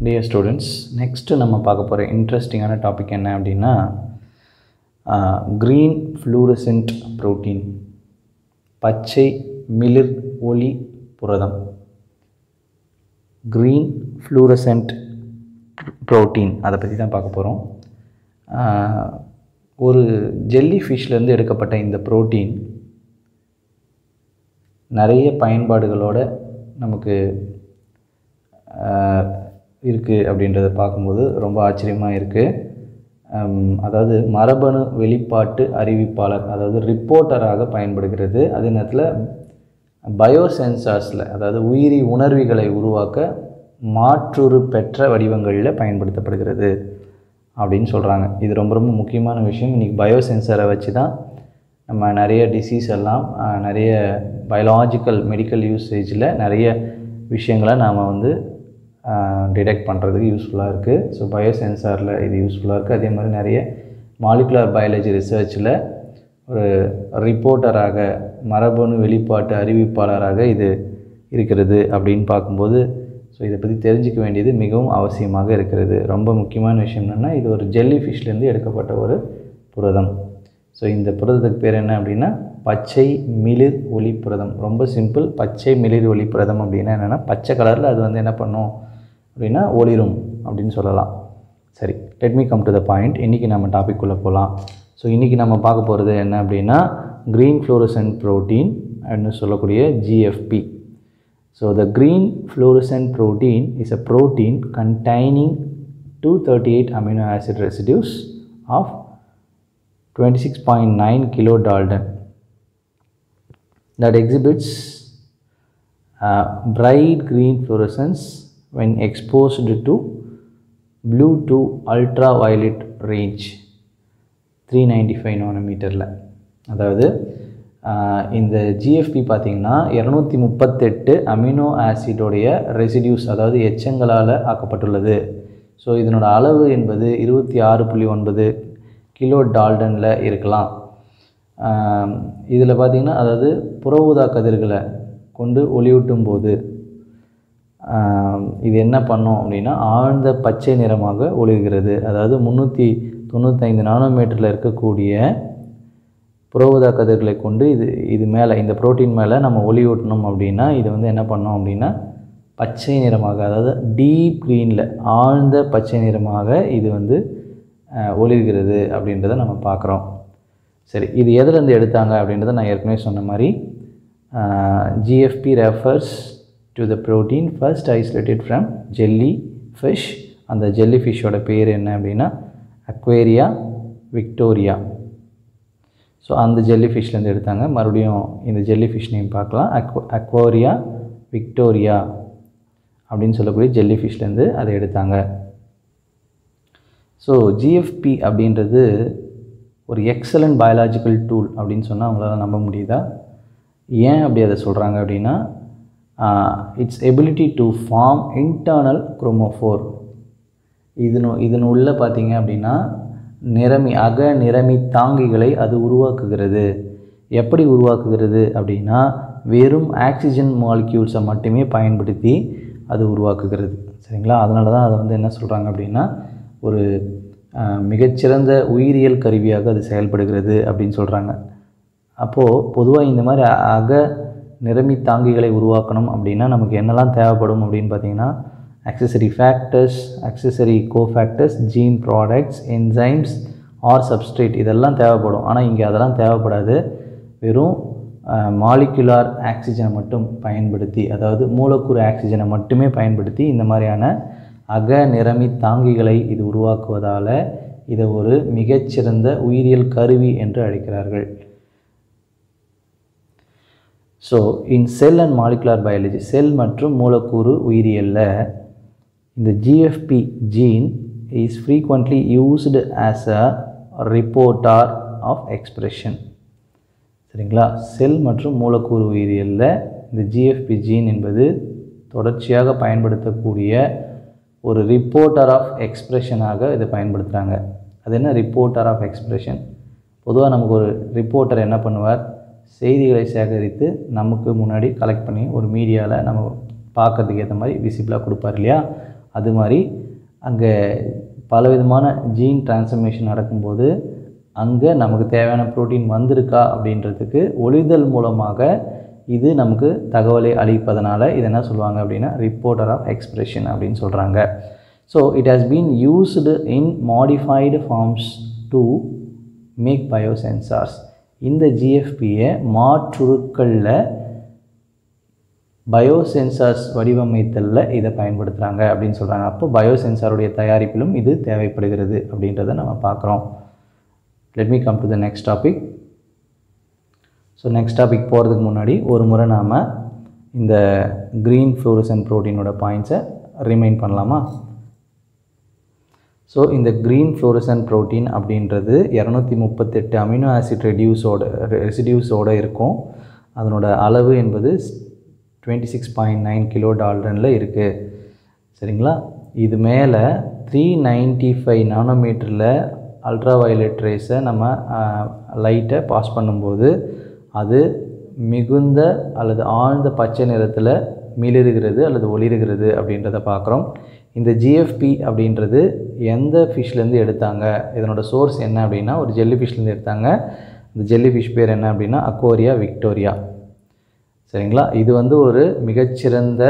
dear students next நம்ம பார்க்க போகிற இன்ட்ரெஸ்டிங்கான டாபிக் என்ன அப்படின்னா க்ரீன் ஃப்ளூரசன்ட் புரோட்டீன் பச்சை மிளிர் ஒளி புரதம் க்ரீன் ஃப்ளூரசன்ட் புரோட்டீன் அதை பற்றி தான் பார்க்க போகிறோம் ஒரு ஜெல்லி ஃபிஷ்லேருந்து எடுக்கப்பட்ட இந்த புரோட்டீன் நிறைய பயன்பாடுகளோட நமக்கு இருக்குது அப்படின்றத பார்க்கும்போது ரொம்ப ஆச்சரியமாக இருக்குது அதாவது மரபணு வெளிப்பாட்டு அறிவிப்பாளர் அதாவது ரிப்போர்ட்டராக பயன்படுகிறது அதே நேரத்தில் பயோசென்சார்ஸில் அதாவது உயிரி உணர்விகளை உருவாக்க மாற்றுரு பெற்ற வடிவங்களில் பயன்படுத்தப்படுகிறது அப்படின்னு சொல்கிறாங்க இது ரொம்ப ரொம்ப முக்கியமான விஷயம் இன்றைக்கி பயோசென்சரை வச்சு தான் நம்ம நிறைய டிசீஸ் எல்லாம் நிறைய பயாலாஜிக்கல் மெடிக்கல் யூசேஜில் நிறைய விஷயங்களை நாம் வந்து டிடெக்ட் பண்ணுறதுக்கு யூஸ்ஃபுல்லாக இருக்குது ஸோ பயோசென்சாரில் இது யூஸ்ஃபுல்லாக இருக்குது அதே மாதிரி நிறைய மாலிகுலர் பயாலஜி ரிசர்ச்சில் ஒரு ரிப்போர்ட்டராக மரபணு வெளிப்பாட்டு அறிவிப்பாளராக இது இருக்கிறது அப்படின்னு பார்க்கும்போது ஸோ இதை பற்றி தெரிஞ்சிக்க வேண்டியது மிகவும் அவசியமாக இருக்கிறது ரொம்ப முக்கியமான விஷயம் என்னென்னா இது ஒரு ஜெல்லி ஃபிஷ்லேருந்து எடுக்கப்பட்ட ஒரு புரதம் ஸோ இந்த புரதத்துக்கு பேர் என்ன அப்படின்னா பச்சை மிளிர் ஒளி புரதம் ரொம்ப சிம்பிள் பச்சை மிளிர் ஒளி புரதம் அப்படின்னா என்னென்னா பச்சை கலரில் அது வந்து என்ன பண்ணும் அப்படின்னா ஒளிரும் அப்படின்னு சொல்லலாம் சரி let me come to the point இன்றைக்கி நம்ம டாபிக் உள்ளே போகலாம் ஸோ இன்றைக்கி நம்ம பார்க்க போகிறது என்ன அப்படின்னா க்ரீன் ஃப்ளோரசன்ட் ப்ரோட்டீன் அப்படின்னு சொல்லக்கூடிய G F P so the green fluorescent protein is a protein containing two thirty eight amino acid residues of 26.9 kilo Dalton that exhibits uh, bright green fluorescence when exposed to blue to ultraviolet range 395 நானோமீட்டரில் அதாவது இந்த GFP பார்த்திங்கன்னா இரநூத்தி முப்பத்தெட்டு amino ஆசிடோடைய residues அதாவது எச்சங்களால் ஆக்கப்பட்டுள்ளது so இதனோட அளவு என்பது இருபத்தி ஆறு புள்ளி ஒன்பது கிலோ டால்டனில் இருக்கலாம் இதில் பார்த்திங்கன்னா அதாவது புற ஊதா கதிர்களை கொண்டு ஒளியூட்டும் போது இது என்ன பண்ணோம் அப்படின்னா ஆழ்ந்த பச்சை நிறமாக ஒளிர்கிறது அதாவது முந்நூற்றி தொண்ணூத்தைந்து நானோமீட்டரில் இருக்கக்கூடிய புற ஊதா கதிர்களை கொண்டு இது இது மேலே இந்த ப்ரோட்டீன் மேலே நம்ம ஒளியூட்டணும் அப்படின்னா இது வந்து என்ன பண்ணோம் அப்படின்னா பச்சை நிறமாக அதாவது டீப் க்ரீனில் ஆழ்ந்த பச்சை நிறமாக இது வந்து ஒளிர்கிறது அப்படின்றத நம்ம பார்க்குறோம் சரி இது எதுலேருந்து எடுத்தாங்க அப்படின்றத நான் ஏற்கனவே சொன்ன மாதிரி G F P refers to the protein first isolated from jelly fish அந்த ஜெல்லி ஃபிஷ்ஷோட பேர் என்ன அப்படின்னா அக்வேரியா விக்டோரியா ஸோ அந்த ஜெல்லி ஃபிஷ்லேருந்து எடுத்தாங்க மறுபடியும் இந்த ஜெல்லி ஃபிஷ் நேம் பார்க்கலாம் அக்வ அக்வோரியா விக்டோரியா அப்படின்னு சொல்லக்கூடிய ஜெல்லி ஃபிஷ்லேருந்து அதை எடுத்தாங்க ஸோ ஜிஎஃப்பி அப்படின்றது ஒரு எக்ஸலண்ட் பயாலாஜிக்கல் டூல் அப்படின்னு சொன்னால் அவங்களால நம்ப முடியுதா ஏன் அப்படி அதை சொல்கிறாங்க அப்படின்னா its ability to form internal chromophore இதனு இதன் உள்ள பார்த்தீங்க அப்படின்னா நிறமி அக நிறமி தாங்கிகளை அது உருவாக்குகிறது எப்படி உருவாக்குகிறது அப்படின்னா வெறும் ஆக்சிஜன் மாலிக்யூல்ஸை மட்டுமே பயன்படுத்தி அது உருவாக்குகிறது சரிங்களா அதனால தான் அதை வந்து என்ன சொல்கிறாங்க அப்படின்னா ஒரு மிகச்சிறந்த உயிரியல் கருவியாக அது செயல்படுகிறது அப்படின்னு சொல்கிறாங்க அப்போது பொதுவாக இந்த மாதிரி அக நிறமி தாங்கிகளை உருவாக்கணும் அப்படின்னா நமக்கு என்னெல்லாம் தேவைப்படும் அப்படின்னு பார்த்தீங்கன்னா accessory factors accessory cofactors gene products enzymes or substrate இதெல்லாம் தேவைப்படும் ஆனால் இங்கே அதெல்லாம் தேவைப்படாது வெறும் மாலிகுலார் ஆக்சிஜனை மட்டும் பயன்படுத்தி அதாவது மூலக்கூறு ஆக்சிஜனை மட்டுமே பயன்படுத்தி இந்த மாதிரியான அக நிறமி தாங்கிகளை இது உருவாக்குவதால் இதை ஒரு மிகச்சிறந்த உயிரியல் கருவி என்று அழைக்கிறார்கள் so in cell and molecular biology cell மற்றும் மூலக்கூறு உயிரியலில் இந்த G F P gene is frequently used as a reporter of expression சரிங்களா செல் மற்றும் மூலக்கூறு உயிரியலில் இந்த ஜிஎஃப்பி ஜீன் என்பது தொடர்ச்சியாக பயன்படுத்தக்கூடிய ஒரு ரிப்போர்ட்டர் ஆஃப் எக்ஸ்ப்ரெஷனாக இதை பயன்படுத்துகிறாங்க அது என்ன ரிப்போர்ட்டர் ஆஃப் எக்ஸ்ப்ரெஷன் பொதுவாக நமக்கு ஒரு ரிப்போர்ட்டர் என்ன பண்ணுவார் செய்திகளை சேகரித்து நமக்கு முன்னாடி கலெக்ட் பண்ணி ஒரு மீடியாவில் நம்ம பார்க்கறதுக்கு ஏற்ற மாதிரி விசிபிளாக கொடுப்பார் இல்லையா அது மாதிரி அங்கே பலவிதமான ஜீன் டிரான்ஸ்ஃபர்மேஷன் நடக்கும்போது அங்கே நமக்கு தேவையான புரோட்டீன் வந்திருக்கா அப்படின்றதுக்கு ஒளிதல் மூலமாக இது நமக்கு தகவலை அளிப்பதனால இது என்ன சொல்லுவாங்க அப்படின்னா ரிப்போர்ட்டர் ஆஃப் எக்ஸ்பிரஷன் அப்படின்னு சொல்கிறாங்க so it has been used in modified forms to make biosensors இந்த ஜிஎஃபியை மாற்றுருக்களில் பயோசென்சார்ஸ் வடிவமைத்தலில் இதை பயன்படுத்துகிறாங்க அப்படின்னு சொல்கிறாங்க அப்போ பயோசென்சாருடைய தயாரிப்பிலும் இது தேவைப்படுகிறது அப்படின்றத நம்ம பார்க்குறோம் let me come to the next topic so next topic போகிறதுக்கு முன்னாடி ஒரு முறை நாம் இந்த க்ரீன் ஃப்ளோரசன் ப்ரோட்டீனோட பாயிண்ட்ஸை ரிமைண்ட் பண்ணலாமா ஸோ இந்த க்ரீன் ஃப்ளோரசன் ப்ரோட்டீன் அப்படின்றது இரநூத்தி முப்பத்தெட்டு அமினோ ஆசிட் ரெடியூஸோட ரெசிடியூஸோடு இருக்கும் அதனோட அளவு என்பது twenty six point nine kilo டால்ரனில் இருக்குது சரிங்களா இது மேலே த்ரீ நைன்ட்டி ஃபைவ் நானோமீட்டரில் அல்ட்ரா வயலட் ரேஸை நம்ம லைட்டை பாஸ் பண்ணும்போது அது மிகுந்த அல்லது ஆழ்ந்த பச்சை நிறத்தில் மிளிருகிறது அல்லது ஒளிருகிறது அப்படின்றத பார்க்குறோம் இந்த ஜிஎஃப்பி அப்படின்றது எந்த ஃபிஷ்லேருந்து எடுத்தாங்க இதனோட சோர்ஸ் என்ன அப்படின்னா ஒரு ஜெல்லி ஃபிஷ்லேருந்து எடுத்தாங்க இந்த ஜெல்லி ஃபிஷ் பேர் என்ன அப்படின்னா அக்வோரியா விக்டோரியா சரிங்களா இது வந்து ஒரு மிகச்சிறந்த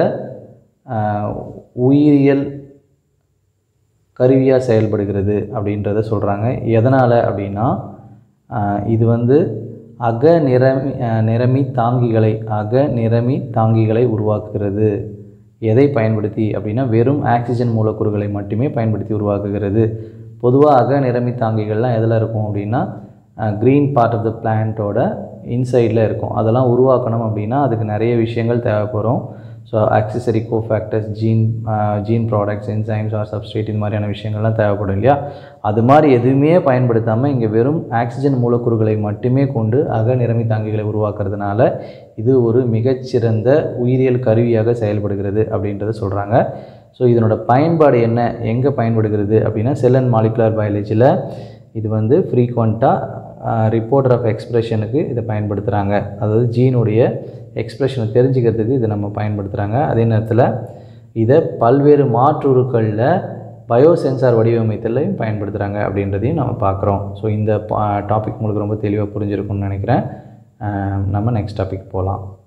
உயிரியல் கருவியாக செயல்படுகிறது அப்படின்றத சொல்கிறாங்க எதனால் அப்படின்னா இது வந்து அக நிறமி நிறமி தாங்கிகளை அக நிறமி தாங்கிகளை உருவாக்குகிறது எதை பயன்படுத்தி அப்படின்னா வெறும் ஆக்சிஜன் மூலக்கூறுகளை மட்டுமே பயன்படுத்தி உருவாக்குகிறது பொதுவாக அக நிறமி தாங்கிகள்லாம் எதில் இருக்கும் அப்படின்னா க்ரீன் பார்ட் ஆஃப் த பிளான்ட்டோட இன்சைடில் இருக்கும் அதெல்லாம் உருவாக்கணும் அப்படின்னா அதுக்கு நிறைய விஷயங்கள் தேவைப்படும் so accessory cofactors gene gene products enzymes or substrate இந்த மாதிரியான விஷயங்கள்லாம் தேவைப்படும் இல்லையா அது மாதிரி எதுவுமே பயன்படுத்தாமல் இங்கே வெறும் ஆக்சிஜன் மூலக்கூறுகளை மட்டுமே கொண்டு அக நிறமி தாங்கிகளை உருவாக்குறதுனால இது ஒரு மிகச்சிறந்த உயிரியல் கருவியாக செயல்படுகிறது அப்படின்றத சொல்கிறாங்க ஸோ இதனோட பயன்பாடு என்ன எங்கே பயன்படுகிறது அப்படின்னா செல் அண்ட் மாலிகுலர் பயாலஜியில் இது வந்து ஃப்ரீக்வெண்ட்டாக ரிப்போர்ட்டர் ஆஃப் எக்ஸ்பிரஷனுக்கு இதை பயன்படுத்துகிறாங்க அதாவது ஜீனுடைய எக்ஸ்பிரஷனை தெரிஞ்சுக்கிறதுக்கு இதை நம்ம பயன்படுத்துகிறாங்க அதே நேரத்தில் இதை பல்வேறு மாற்றுருக்களில் பயோசென்சார் வடிவமைத்தலையும் பயன்படுத்துகிறாங்க அப்படின்றதையும் நம்ம பார்க்குறோம் ஸோ இந்த டாபிக் உங்களுக்கு ரொம்ப தெளிவாக புரிஞ்சிருக்கும்னு நினைக்கிறேன் நம்ம நெக்ஸ்ட் டாபிக் போகலாம்